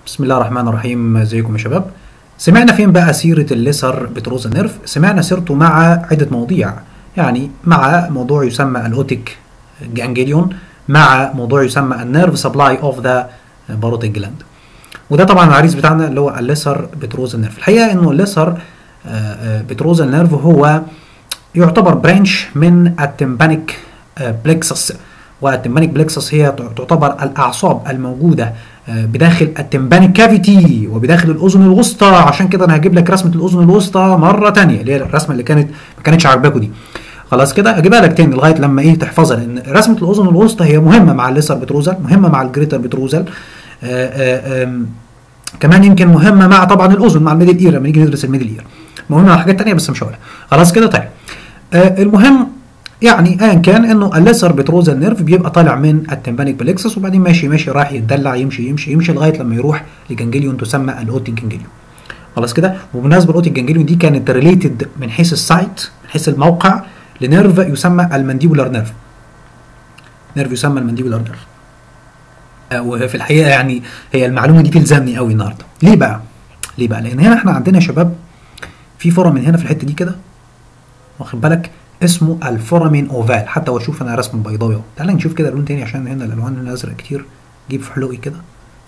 بسم الله الرحمن الرحيم ازيكم يا شباب سمعنا فين بقى سيرة الليسر بتروز نيرف سمعنا سيرته مع عدة مواضيع يعني مع موضوع يسمى الاوتيك جانجليون مع موضوع يسمى النيرف سبلاي اوف ذا باروتيك جلاند وده طبعا العريس بتاعنا اللي هو الليسر بتروز نيرف الحقيقة انه الليسر بتروز نيرف هو يعتبر برانش من التمبانيك بلكسس والتمبانيك بلكسس هي تعتبر الاعصاب الموجوده بداخل التمبانيك كافيتي وبداخل الاذن الوسطى عشان كده انا هجيب لك رسمه الاذن الوسطى مره تانية اللي هي الرسمه اللي كانت ما كانتش عاجباكوا دي خلاص كده هجيبها لك تاني لغايه لما ايه تحفظها لان رسمه الاذن الوسطى هي مهمه مع الليسر بتروزل مهمه مع الجريتر بتروزل آآ آآ كمان يمكن مهمه مع طبعا الاذن مع الميدل اير لما نيجي ندرس الميدل اير مهمه على حاجات تانية بس مش هقولها خلاص كده طيب المهم يعني ايا كان انه الليسر بتروزال نيرف بيبقى طالع من التمبانيك بلكسس وبعدين ماشي ماشي رايح يتدلع يمشي يمشي يمشي لغايه لما يروح لجنجليون تسمى الاوتيك جنجليون خلاص كده وبمناسبه الاوتيك جنجليون دي كانت ريليتد من حيث السايت من حيث الموقع لنيرف يسمى المانديبولار نيرف نيرف يسمى المانديبولار نيرف وفي الحقيقه يعني هي المعلومه دي تلزمني قوي النهارده ليه بقى ليه بقى لان هنا احنا عندنا يا شباب في فورة من هنا في الحته دي كده واخد بالك اسمه الفورامين اوفال حتى واشوف انا رسم بيضاوي اهو تعال نشوف كده لون تاني عشان هنا الالوان هنا ازرق كتير جيب في حلوقي كده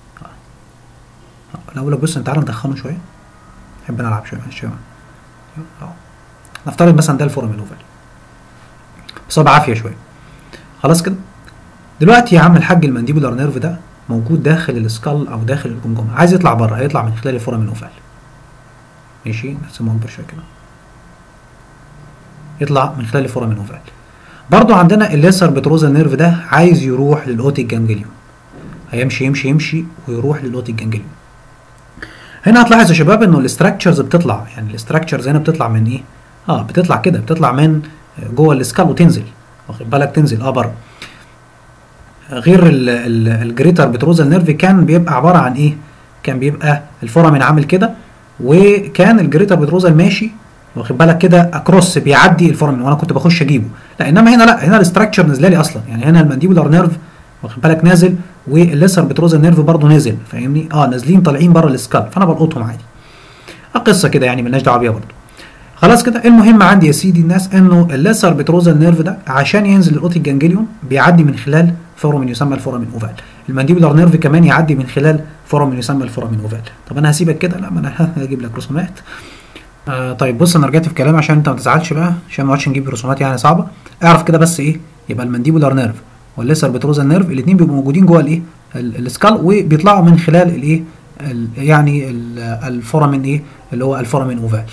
انا اقول لك بص تعالى ندخنه شويه احب نلعب شويه معلش اهو نفترض مثلا ده الفورامين اوفال بس هو بعافيه شويه خلاص كده دلوقتي يا عم الحاج المانديبولار نيرف ده موجود داخل السكال او داخل الجمجمه عايز يطلع بره هيطلع من خلال الفورامين اوفال ماشي نرسمه اكبر شويه كده يطلع من خلال الفورامين اوفال برضو عندنا الليسر بتروزال نيرف ده عايز يروح للاوتيك جانجليون هيمشي يمشي يمشي ويروح للاوتيك جانجليون هنا هتلاحظ يا شباب انه الاستراكشرز بتطلع يعني الاستراكشرز هنا بتطلع من ايه اه بتطلع كده بتطلع من جوه السكال وتنزل واخد بالك تنزل اه بره غير الجريتر بتروزال نيرف كان بيبقى عباره عن ايه كان بيبقى الفورامين عامل كده وكان الجريتر بتروزال ماشي واخد بالك كده اكروس بيعدي الفورامين وانا كنت بخش اجيبه لا انما هنا لا هنا الاستراكشر نازله لي اصلا يعني هنا المانديبولار نيرف واخد بالك نازل والليسر بتروزال نيرف برضه نازل فاهمني اه نازلين طالعين بره السكال فانا بلقطهم عادي قصه كده يعني مالناش دعوه بيها برضه خلاص كده المهم عندي يا سيدي الناس انه الليسر بتروزال نيرف ده عشان ينزل الاوتيك جانجليون بيعدي من خلال فورامين يسمى الفورامين اوفال المانديبولار نيرف كمان يعدي من خلال فورامين يسمى الفورامين اوفال طب انا هسيبك كده لا ما انا هجيب لك رسومات آه طيب بص انا رجعت في كلامي عشان انت ما تزعلش بقى عشان ما نقعدش نجيب رسومات يعني صعبه اعرف كده بس ايه يبقى المانديبولار نيرف والليسر بتروزال نيرف الاثنين بيبقوا موجودين جوه الايه السكال وبيطلعوا من خلال الايه يعني الفورامين ايه اللي هو الفورامين اوفال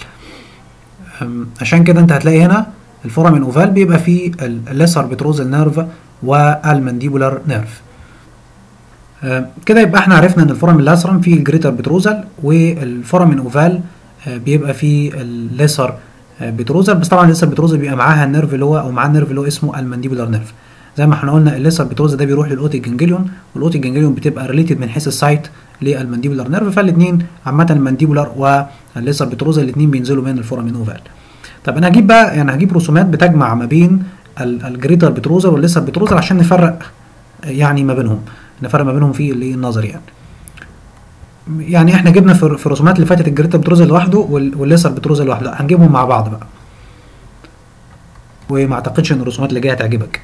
عشان كده انت هتلاقي هنا الفورامين اوفال بيبقى فيه الليسر بتروزال نيرف والمانديبولار نيرف آه كده يبقى احنا عرفنا ان الفورامين لاسرم فيه الجريتر بتروزال والفورامين اوفال آه بيبقى فيه الليسر آه بتروزال بس طبعا الليسر بتروزال بيبقى معاها النيرف اللي هو او معاه النيرف اللي هو اسمه المانديبولار نيرف زي ما احنا قلنا الليسر بتروزال ده بيروح للاوتيك جانجليون والاوتيك جانجليون بتبقى ريليتد من حيث السايت للمانديبولار نيرف فالاثنين عامه المانديبولار والليسر بتروزال الاثنين بينزلوا من الفورامين اوفال طب انا هجيب بقى يعني هجيب رسومات بتجمع ما بين الجريتر بتروزر والليسر بتروزر عشان نفرق يعني ما بينهم نفرق ما بينهم في النظر يعني يعني احنا جبنا في الرسومات اللي فاتت الجريتر بتروزر لوحده والليسر بتروزر لوحده هنجيبهم مع بعض بقى وما اعتقدش ان الرسومات اللي جايه هتعجبك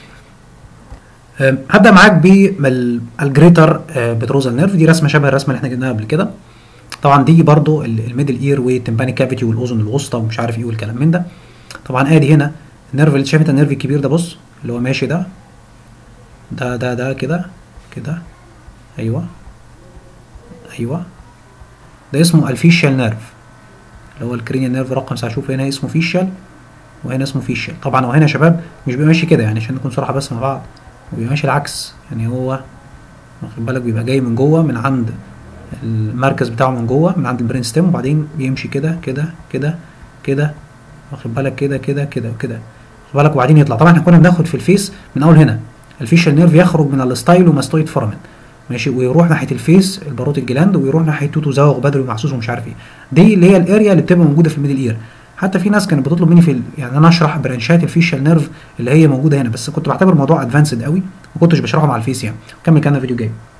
هبدا معاك بالجريتر بتروزال نيرف دي رسمه شبه الرسمه اللي احنا جبناها قبل كده طبعا دي برضو الميدل اير والتمبانيك كافيتي والاذن الوسطى ومش عارف ايه والكلام من ده طبعا ادي هنا النيرف اللي شايف النيرف الكبير ده بص اللي هو ماشي ده ده ده ده كده كده ايوه ايوه ده اسمه الفيشال نيرف اللي هو الكرينيال نيرف رقم شوف هنا اسمه فيشال وهنا اسمه فيشال طبعا وهنا يا شباب مش بيبقى ماشي كده يعني عشان نكون صراحه بس مع بعض هو بيبقى ماشي العكس يعني هو واخد بالك بيبقى جاي من جوه من عند المركز بتاعه من جوه من عند البرين ستيم وبعدين بيمشي كده كده كده كده واخد بالك كده كده كده وكده واخد بالك وبعدين يطلع طبعا احنا كنا بناخد في الفيس من اول هنا الفيشال نيرف يخرج من الستايلو ماستويد فورامين ماشي ويروح ناحيه الفيس الباروت الجلاند ويروح ناحيه توتو زوغ بدري ومحسوس ومش عارف ايه دي اللي هي الاريا اللي بتبقى موجوده في الميدل اير حتى في ناس كانت بتطلب مني في ال... يعني انا اشرح برانشات الفيشال نيرف اللي هي موجوده هنا بس كنت بعتبر الموضوع ادفانسد قوي ما كنتش بشرحه مع الفيس يعني كمل كان فيديو جاي